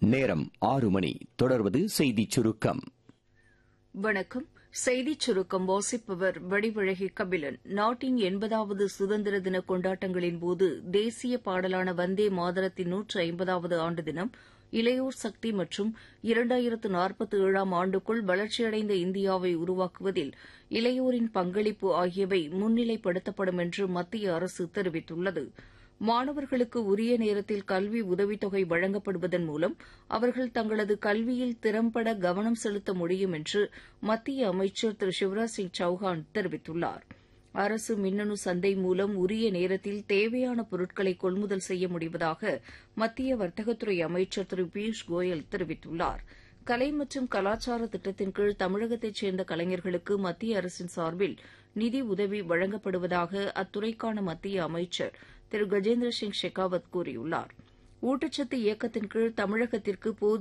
நேரம் ஆறு மணி தொடர்வது செய்திச் சுருக்கம் வணக்கம் செய்திச் சுருக்கம் வாசிப்பவர் வடிவழகி கபிலன் நாட்டின் எண்பதாவது சுதந்திர தின கொண்டாட்டங்களின்போது தேசிய பாடலான வந்தே மாதரத்தின் நூற்று ஐம்பதாவது ஆண்டு தினம் இளையோர் சக்தி மற்றும் இரண்டாயிரத்து நாற்பத்தி ஏழாம் ஆண்டுக்குள் வளர்ச்சியடைந்த இந்தியாவை உருவாக்குவதில் இளையோரின் பங்களிப்பு ஆகியவை முன்னிலைப்படுத்தப்படும் என்று மத்திய அரசு தெரிவித்துள்ளது மாணவர்களுக்கு உரிய நேரத்தில் கல்வி உதவித்தொகை வழங்கப்படுவதன் மூலம் அவர்கள் தங்களது கல்வியில் திறம்பட கவனம் செலுத்த முடியும் என்று மத்திய அமைச்சர் திரு சிவராஜ் சிங் சௌஹான் தெரிவித்துள்ளார் அரசு மின்னணு சந்தை மூலம் உரிய நேரத்தில் தேவையான பொருட்களை கொள்முதல் செய்ய முடிவதாக மத்திய வர்த்தகத்துறை அமைச்சர் திரு பியூஷ் கோயல் தெரிவித்துள்ளார் கலை மற்றும் கலாச்சார திட்டத்தின் கீழ் தமிழகத்தைச் சேர்ந்த கலைஞர்களுக்கு மத்திய அரசின் சார்பில் நிதி உதவி வழங்கப்படுவதாக அத்துறைக்கான மத்திய அமைச்சர் திரு கஜேந்திர சிங் ஷெகாவத் கூறியுள்ளார் ஊட்டச்சத்து இயக்கத்தின் கீழ் தமிழகத்திற்கு போதிய